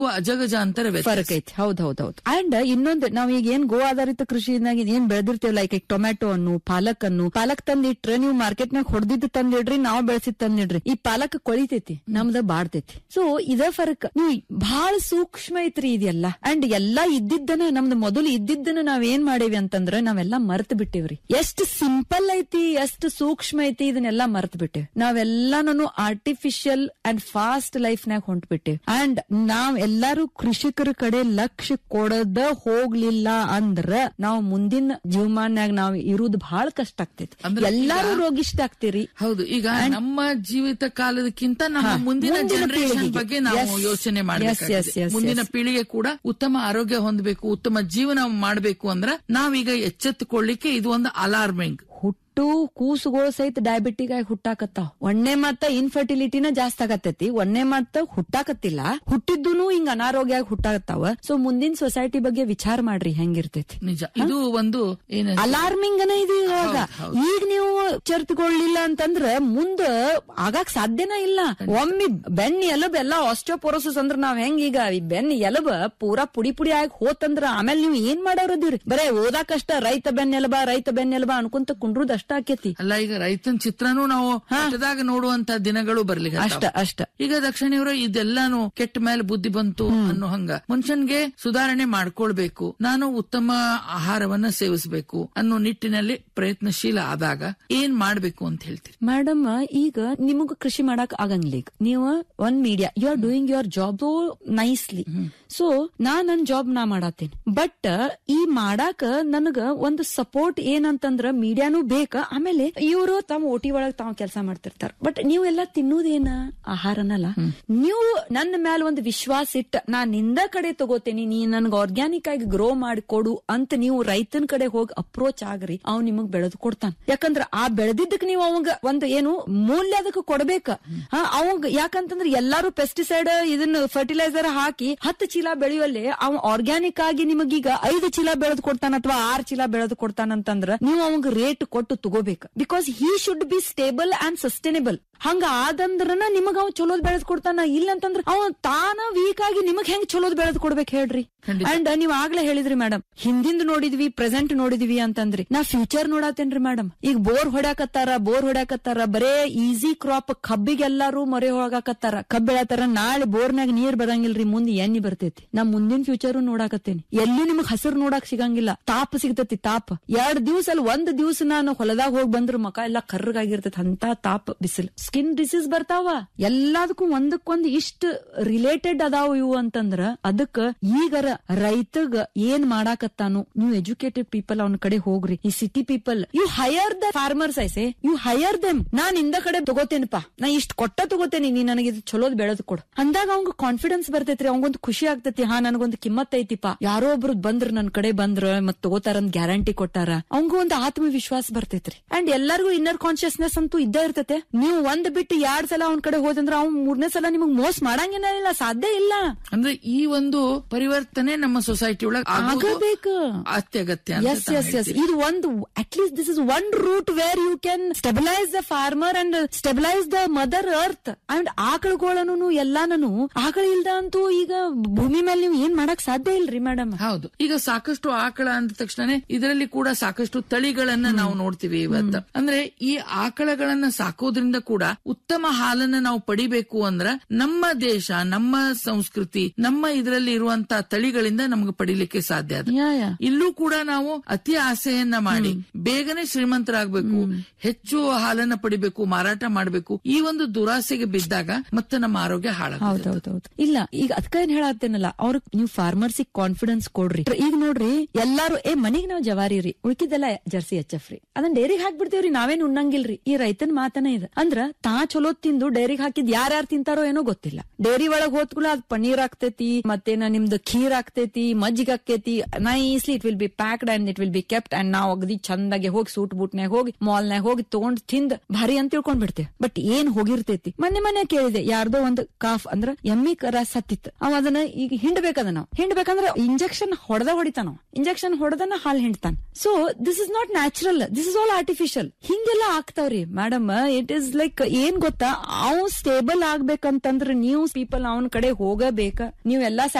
ಅಜಗಜಾಂತರ ವ್ಯತ್ಯಾಸ ಫರಕ್ ಐತಿ ಹೌದ್ ಹೌದ್ ಹೌದ್ ಅಂಡ್ ಇನ್ನೊಂದು ನಾವ್ ಈಗ ಏನ್ ಗೋ ಆಧಾರಿತ ಕೃಷಿನಾಗ ಏನ್ ಬೆಳೆದಿರ್ತೇವ್ ಲೈಕ್ ಈಗ ಟೊಮ್ಯಾಟೊ ಅನ್ನು ಪಾಲಕ್ ಅನ್ನು ಪಾಲಕ್ ತಂದಿಟ್ರೆ ನೀವು ಮಾರ್ಕೆಟ್ ನಾಗ ಹೊಡೆದಿದ್ದು ತಂದಿಡ್ರಿ ನಾವ್ ಬೆಳೆಸಿದ್ ತಂದಿಡ್ರಿ ಈ ಪಾಲಕ್ ಕೊಳಿತೈತಿ ನಮ್ದ ಬಾಡ್ತೈತಿ ಸೊ ಇದ ಫರಕ್ ನೀವು ಬಹಳ ಸೂಕ್ಷ್ಮ ಐತ್ರಿ ಇದೆಲ್ಲ ಅಂಡ್ ಎಲ್ಲಾ ಇದ್ದಿದ್ದನ ನಮ್ದು ಮೊದಲು ಇದ್ದಿದ್ದನ್ನ ನಾವ್ ಏನ್ ಮಾಡೇವಿ ಅಂತಂದ್ರ ನಾವೆಲ್ಲಾ ಮರ್ತ್ ಬಿಟ್ಟಿವ್ರಿ ಎಷ್ಟ್ ಸಿಂಪಲ್ ಐತಿ ಎಷ್ಟ್ ಸೂಕ್ಷ್ಮ ಐತಿ ಇದನ್ನೆಲ್ಲಾ ಮರ್ತ್ ಬಿಟ್ಟೇವ್ ನಾವೆಲ್ಲಾನು ಆರ್ಟಿಫಿಷಿಯಲ್ ಅಂಡ್ ಫಾಸ್ಟ್ ಲೈಫ್ ನಾಗ ಹೊಂಟ್ಬಿಟ್ಟೇವ್ ಅಂಡ್ ನಾವ್ ಎಲ್ಲಾರು ಕೃಷಿಕರ ಕಡೆ ಲಕ್ಷ್ಯ ಕೊಡದ ಹೋಗ್ಲಿಲ್ಲ ಅಂದ್ರ ನಾವ್ ಮುಂದಿನ ಜೀವಮಾನ್ಯಾಗ ನಾವ್ ಇರುದ್ ಬಹಳ ಕಷ್ಟ ಆಗ್ತೈತಿ ಅಂದ್ರೆ ಎಲ್ಲಾರು ಈಗ- ರೋಗಿಷ್ಟ ಆಗ್ತೀರಿ ಹೌದು ಈಗ ನಮ್ಮ ಜೀವಿತ ಕಾಲದಕ್ಕಿಂತ ನಮ್ಮ ಹಾ, ಮುಂದಿನ ಮುಂದಿನ ಜನರೇಷನ್ ಪೀಳಿಗೆಗೆ. ಬಗ್ಗೆ ನಾವು Yes. ಯೋಚನೆ Yes, yes, ಮಾಡಬೇಕಾಗಿದೆ yes, ಮುಂದಿನ yes. ಪೀಳಿಗೆ ಕೂಡ ಉತ್ತಮ ಆರೋಗ್ಯ ಹೊಂದಬೇಕು ಉತ್ತಮ ಜೀವನ ಮಾಡಬೇಕು ಅಂದ್ರ ನಾವೀಗ ಎಚ್ಚೆತ್ತುಕೊಳ್ಳಿಕ್ಕೆ ಇದು ಒಂದು ಅಲಾರ್ಮಿಂಗ್ ಹುಟ್ಟು ಕೂಸುಗಳು ಸಹಿತ ಡಯಾಬಿಟಿಕ್ ಆಗಿ ಹುಟ್ಟಾಕತ್ತಾವ ಒಣ್ಣೆ ಮತ್ತ ಇನ್ಫರ್ಟಿಲಿಟಿನ ಜಾಸ್ತಿ ಆಗತ್ತೈತಿ ಒಣ್ಣೆ ಮತ್ತ ಹುಟ್ಟಾಕತ್ತಿಲ್ಲ ಹುಟ್ಟಿದ್ದೂನು ಹಿಂಗ ಅನಾರೋಗ್ಯ ಆಗಿ ಹುಟ್ಟಾಕತ್ತಾವ ಸೊ ಮುಂದಿನ ಸೊಸೈಟಿ ಬಗ್ಗೆ ವಿಚಾರ ಮಾಡ್ರಿ ಹೆಂಗಿರ್ತೈತಿ ನಿಜ ಇದು ಒಂದು ಏನ ಅಲಾರ್ಮಿಂಗ್ ಅನ ಇದು ಇವಾಗ ಹೌದ್, ಹೌದ್. ಈಗ ನೀವು ಚರ್ತ್ಕೊಳ್ಳಿಲ್ಲ ಅಂತಂದ್ರ ಮುಂದ ಆಗಾಕ್ ಸಾಧ್ಯನ ಇಲ್ಲ ಒಮ್ಮೆ ಬೆನ್ನಿ ಎಲಬ್ ಎಲ್ಲಾ ಆಸ್ಟಿಯೋಪೊರೋಸಿಸ್ ಅಂದ್ರ ನಾವ್ ಹೆಂಗ್ ಈಗ ಈ ಬೆನ್ನಿ ಎಲಬ ಪೂರಾ ಪುಡಿ ಪುಡಿ ಆಗಿ ಹೋತಂದ್ರ ಆಮೇಲೆ ನೀವು ಏನ್ ಮಾಡೋರದಿವ್ರಿ ಬರೇ ಓದಾಕಷ್ಟ ರೈತ ಬೆನ್ನೆಲಬ ರೈತ ಬೆನ್ನೆಲಬ ಅನ್ಕೊಂತ ಕುಂಡ್ರುದ್ ಅಷ್ಟ ಆಕೇತಿ ಅಲ್ಲ ಈಗ ರೈತನ ಚಿತ್ರನೂ ನಾವು ಪಟ್ಟದಾಗ ನೋಡುವಂತ ದಿನಗಳು ಬರ್ಲಿಕ್ಕೆ ಅಷ್ಟ ಅಷ್ಟ ಈಗ ದಕ್ಷಿಣಿಯವರು ಇದೆಲ್ಲಾನು ಕೆಟ್ಟ ಮೇಲೆ ಬುದ್ಧಿ ಬಂತು ಅನ್ನೋ ಹಂಗ ಮನುಷ್ಯನ್ಗೆ ಸುಧಾರಣೆ ಮಾಡ್ಕೊಳ್ಬೇಕು ನಾನು ಉತ್ತಮ ಆಹಾರವನ್ನ ಸೇವಿಸಬೇಕು ಅನ್ನೋ ನಿಟ್ಟಿನಲ್ಲಿ ಪ್ರಯತ್ನಶೀಲ ಆದಾಗ ಏನ್ ಮಾಡ್ಬೇಕು ಅಂತ ಹೇಳ್ತೀರಿ ಮೇಡಮ್ ಈಗ ನಿಮಗ ಕೃಷಿ ಮಾಡಕ್ ಆಗಂಗಿಲ್ಲ ಈಗ ನೀವು ಒಂದ್ media you are doing your job nicely so ನಾ ನನ್ ಜಾಬ್ ನಾ ಮಾಡತ್ತೇನೆ ಬಟ್ ಈ ಮಾಡಾಕ ನನಗ ಒಂದು ಸಪೋರ್ಟ್ ಏನಂತಂದ್ರ ಮೀಡಿಯಾನು ಬೇಕ ಆಮೇಲೆ ಇವರು ತಮ್ಮ ಓಟಿ ಒಳಗ್ ತಾವ್ ಕೆಲಸ ಮಾಡ್ತಿರ್ತಾರ ಬಟ್ ನೀವೆಲ್ಲ ತಿನ್ನುವುದೇನ ಆಹಾರನಲ್ಲ ನೀವು ನನ್ನ ಮ್ಯಾಲ ಒಂದು ವಿಶ್ವಾಸ ಇಟ್ಟ ನಾ ನಿಂದ ಕಡೆ ತಗೋತೇನಿ ನೀ ನನ್ಗ ಆರ್ಗ್ಯಾನಿಕ್ ಆಗಿ ಗ್ರೋ ಮಾಡಿ ಕೊಡು ಅಂತ ನೀವು ರೈತನ ಕಡೆ ಹೋಗಿ ಅಪ್ರೋಚ್ ಆಗ್ರಿ ಅವ್ ನಿಮಗ್ ಬೆಳೆದು ಕೊಡ್ತಾನ ಯಾಕಂದ್ರ ಆ ಬೆಳೆದಿದ್ದಕ್ ನೀವು ಅವಂಗ ಒಂದು ಏನು ಮೂಲ್ಯ ಅದಕ್ಕೆ ಕೊಡ್ಬೇಕ ಹಾ, ಅವಂಗ ಯಾಕಂತಂದ್ರ ಎಲ್ಲಾರು ಪೆಸ್ಟಿಸೈಡ್ ಇದನ್ನ ಫರ್ಟಿಲೈಸರ್ ಹಾಕಿ ಹತ್ತು ಚೀಲ ಬೆಳೆಯುವಲ್ಲಿ ಅವ ಆರ್ಗ್ಯಾನಿಕ್ ಆಗಿ ನಿಮಗೀಗ ಐದು ಚೀಲ ಬೆಳೆದು ಕೊಡ್ತಾನ ಅಥವಾ ಆರ್ ಚೀಲ ಬೆಳೆದು ಕೊಡ್ತಾನಂತಂದ್ರ ನೀವು ಅವಂಗ ರೇಟ್ ಕೊಟ್ಟು ತಗೋಬೇಕು because he should be stable and sustainable ಹಂಗ ಆದಂದ್ರನ ನಿಮಗ ಅವ್ ಚಲೋದ್ ಬೆಳೆದ್ ಕೊಡ್ತಾನ ಇಲ್ಲ ಅಂತಂದ್ರ ಅವ ತಾನ ವೀಕ್ ಆಗಿ ನಿಮಗ್ ಹೆಂಗ್ ಚಲೋದ್ ಬೆಳೆದ್ ಕೊಡ್ಬೇಕು ಹೇಳ್ರಿ ಖಂಡಿತ. ಅಂಡ್ ನೀವ್ ಆಗ್ಲೇ ಹೇಳಿದ್ರಿ ಮೇಡಮ್ ಹಿಂದಿಂದ ನೋಡಿದ್ವಿ ಪ್ರೆಸೆಂಟ್ ನೋಡಿದ್ವಿ ಅಂತಂದ್ರಿ ನಾ ಫ್ಯೂಚರ್ ನೋಡತ್ತೇನ್ರಿ ಮೇಡಮ್ ಈಗ ಬೋರ್ ಹೊಡ್ಯಾಕತ್ತಾರ ಬೋರ್ ಹೊಡ್ಯಾಕತ್ತಾರ ಬರೇ ಈಸಿ ಕ್ರಾಪ್ ಕಬ್ಬಿಗೆಲ್ಲಾರು ಮೊರೆ ಹೋಗಾಕತ್ತಾರ ಕಬ್ಬ್ ಬೆಳತಾರ ನಾಳೆ ಬೋರ್ನಾಗ ನೀರ್ ಬರಂಗಿಲ್ರಿ ಮುಂದೆ ಎಣ್ಣಿ ಬರ್ತೈತಿ ನಾ ಮುಂದಿನ ಫ್ಯೂಚರ್ ನೋಡಾಕತ್ತೇನಿ ಎಲ್ಲಿ ನಿಮಗ್ ಹಸಿರು ನೋಡಾಕ್ ಸಿಗಂಗಿಲ್ಲ ತಾಪ ಸಿಗ್ತೈತಿ ತಾಪ ಎರಡ್ ದಿವ್ಸ ಅಲ್ಲಿ ಒಂದ್ ದಿವ್ಸ ನಾನು ಹೊಲದಾಗ ಹೋಗಿ ಬಂದ್ರ ಮಕ ಎಲ್ಲಾ ಕರ್ರಗಾಗಿರ್ತೈತಿ ಅಂತ ತಾಪ ಬಿಸಿಲು ಸ್ಕಿನ್ ಡಿಸೀಸ್ ಬರ್ತಾವ ಎಲ್ಲದಕ್ಕೂ ಒಂದಕ್ಕೊಂದ್ ಇಷ್ಟ ರಿಲೇಟೆಡ್ ಅದಾವ ಇವು ಅಂತಂದ್ರ ಅದಕ್ಕ ಈಗರ ರೈತಗ ಏನ್ ಮಾಡಾಕತ್ತಾನು ನೀವು ಎಜುಕೇಟೆಡ್ ಪೀಪಲ್ ಅವನ ಕಡೆ ಹೋಗ್ರಿ ಈ city people you hire the farmers ಐಸೆ ಯು ಹೈಯರ್ ದೆಮ್ ನಾನ್ ಇಂದ ಕಡೆ ತಗೋತೇನಪ್ಪ ನಾ ಇಷ್ಟ ಕೊಟ್ಟ ತಗೋತೇನಿ ನೀ ನನಗೆ ಇದು ಚಲೋದ್ ಬೆಳೆದು ಕೊಡು ಅಂದಾಗ ಅವಂಗ ಕಾನ್ಫಿಡೆನ್ಸ್ ಬರ್ತೈತ್ರಿ ಅವಂಗೊಂದು ಖುಷಿ ಆಗ್ತೈತಿ ಹಾ ನನಗೊಂದು ಕಿಮ್ಮತ್ ಐತಿಪ್ಪ ಯಾರೋ ಒಬ್ರು ಬಂದ್ರ ನನ್ ಕಡೆ ಬಂದ್ರ ಮತ್ ತಗೋತಾರಂತ ಗ್ಯಾರಂಟಿ ಕೊಟ್ಟಾರ ಅವಂಗ ಒಂದು ಆತ್ಮವಿಶ್ವಾಸ ಬರ್ತೈತ್ರಿ ಅಂಡ್ ಎಲ್ಲರಿಗೂ ಇನ್ನರ್ ಕಾನ್ಶಿಯಸ್ನೆಸ್ ಅಂತೂ ಇದ್ದ ಇರ್ತೈತೆ ನೀವು ಒಂದ್ ಬಿಟ್ಟು ಎರಡ್ ಸಲ ಅವ್ನ ಕಡೆ ಹೋದಂದ್ರ ಅವ್ನ್ ಮೂರನೇ ಸಲ ನಿಮಗ್ ಮೋಸ ಮಾಡಂಗೇನಿಲ್ಲ ಸಾಧ್ಯ ಇಲ್ಲ ಅಂದ್ರೆ ಈ ಒಂದು ಪರಿವರ್ತನೆ ನಮ್ಮ ಸೊಸೈಟಿ ಒಳಗೆ ಆಗಬೇಕು ಅತ್ಯಗತ್ಯ ಅಂತ ಎಸ್ ತಾವು ಎಸ್ ಎಸ್ ಹೇಳ್ತೀರಿ. ಇದು ಒಂದು at least this is one route where you can stabilise the farmer and stabilise the mother earth and ಆಕಳುಗಳನ್ನು ಎಲ್ಲಾನು ಆಕಳ ಇಲ್ದ ಅಂತೂ ಈಗ ಭೂಮಿ ಮೇಲೆ ನೀವು ಏನ್ ಮಾಡಕ್ ಸಾಧ್ಯ ಇಲ್ರಿ ಮೇಡಮ್ ಹೌದು ಈಗ ಸಾಕಷ್ಟು ಆಕಳ ಅಂದ ತಕ್ಷಣ ಇದರಲ್ಲಿ ಕೂಡ ಸಾಕಷ್ಟು ತಳಿಗಳನ್ನ ನಾವು ನೋಡ್ತೀವಿ ಇವತ್ತ ಅಂದ್ರೆ ಈ ಆಕಳಗಳನ್ನ ಸಾಕೋದ್ರಿಂದ ಕೂಡ ಉತ್ತಮ ಹಾಲನ್ನ ನಾವು ಪಡಿಬೇಕು ಅಂದ್ರ ನಮ್ಮ ದೇಶ ನಮ್ಮ ಸಂಸ್ಕೃತಿ ನಮ್ಮ ಇದರಲ್ಲಿ ಇರುವಂತ ತಳಿಗಳಿಂದ ನಮ್ಗೆ ಪಡಿಲಿಕ್ಕೆ ಸಾಧ್ಯ ಅದ ಯಾ ಯಾ ಇಲ್ಲೂ ಕೂಡ ನಾವು ಅತಿ ಆಸೆಯನ್ನ ಮಾಡಿ ಬೇಗನೆ ಶ್ರೀಮಂತರಾಗಬೇಕು ಹೆಚ್ಚು ಹಾಲನ್ನ ಪಡಿಬೇಕು ಮಾರಾಟ ಮಾಡಬೇಕು ಈ ಒಂದು ದುರಾಸೆಗೆ ಬಿದ್ದಾಗ ಮತ್ತೆ ನಮ್ಮ ಆರೋಗ್ಯ ಹಾಳಾಗುತ್ತೆ ಹೌದೌದೌದು ಇಲ್ಲ ಈಗ ಅದಕ್ಕ ಏನ್ ಹೇಳತ್ತೇನಲ್ಲ ಅವ್ರ ನೀವು ಫಾರ್ಮರ್ಸ್ ಕಾನ್ಫಿಡೆನ್ಸ್ ಕೊಡ್ರಿ ಈಗ ನೋಡ್ರಿ ಎಲ್ಲಾರು ಏ ಮನಿಗ್ ನಾವ್ ಜವಾರಿ ರೀ ಉಳ್ಕಿದ್ದೆಲ್ಲ ಜರ್ಸಿ ಎಚ್ ಎಫ್ ರೀ ಅದನ್ನ ಡೈರಿಗೆ ಹಾಕ್ಬಿಡ್ತೇವ್ರಿ ನಾವೇನ್ ಉಣ್ಣಂಗಿಲ್ರಿ ಈ ರೈತನ ಮಾತನ ಇದೆ ಅಂದ್ರ ತಾ ಚಲೋ ತಿಂದು ಡೈರಿಗೆ ಹಾಕಿದ್ ಯಾರ್ಯಾರು ತಿಂತಾರೋ ಏನೋ ಗೊತ್ತಿಲ್ಲ ಡೈರಿ ಒಳಗ್ ಹೋದ್ಕೂಲ ಅದ್ ಪನ್ನೀರ್ ಆಗ್ತೈತಿ ಮತ್ತೇನ ನಿಮ್ದು ಖೀರ್ ಆಗ್ತೈತಿ ಮಜ್ಜಿಗೆ ಆಕೈತಿ nicely it will be packed and it will be kept and ನಾವ್ ಅಗದಿ ಚಂದಾಗಿ ಹೋಗಿ ಸೂಟ್ ಬೂಟ್ನ್ಯಾಗ ಹೋಗಿ ಮಾಲ್ನ್ಯಾಗ ಹೋಗಿ ತಗೊಂಡ್ ತಿಂದ್ ಭಾರಿ ಅಂತ ತಿಳ್ಕೊಂಡ್ ಬಿಡ್ತೇವೆ ಬಟ್ ಏನ್ ಹೋಗಿರ್ತೈತಿ ಮೊನ್ನೆ ಮೊನ್ನೆ ಕೇಳಿದೆ ಯಾರ್ದೋ ಒಂದು ಕಾಫ್ ಅಂದ್ರ ಎಮ್ಮಿ ಕರ ಸತ್ತಿತ್ತು ಅವ ಅದನ್ನ ಈಗ ಹಿಂಡ್ಬೇಕದ ನಾವು ಹಿಂಡ್ಬೇಕಂದ್ರ ಇಂಜೆಕ್ಷನ್ ಹೊಡೆದ ಹೊಡಿತಾನ ಇಂಜೆಕ್ಷನ್ ಹೊಡೆದನ ಹಾಲ್ ಹಿಂಡ್ತಾನ so this is not natural this is all all artificial ಹಿಂಗೆಲ್ಲ ಆಗ್ತಾವ್ರಿ ಮೇಡಮ್ ಇಟ್ ಇಸ್ ಲೈಕ್ ಏನ್ ಗೊತ್ತಾ ಅವ್ ಸ್ಟೇಬಲ್ ಆಗ್ಬೇಕಂತಂದ್ರ ನೀವು ಪೀಪಲ್ ಅವನ ಕಡೆ ಹೋಗಬೇಕ ನೀವ್ ಎಲ್ಲಾ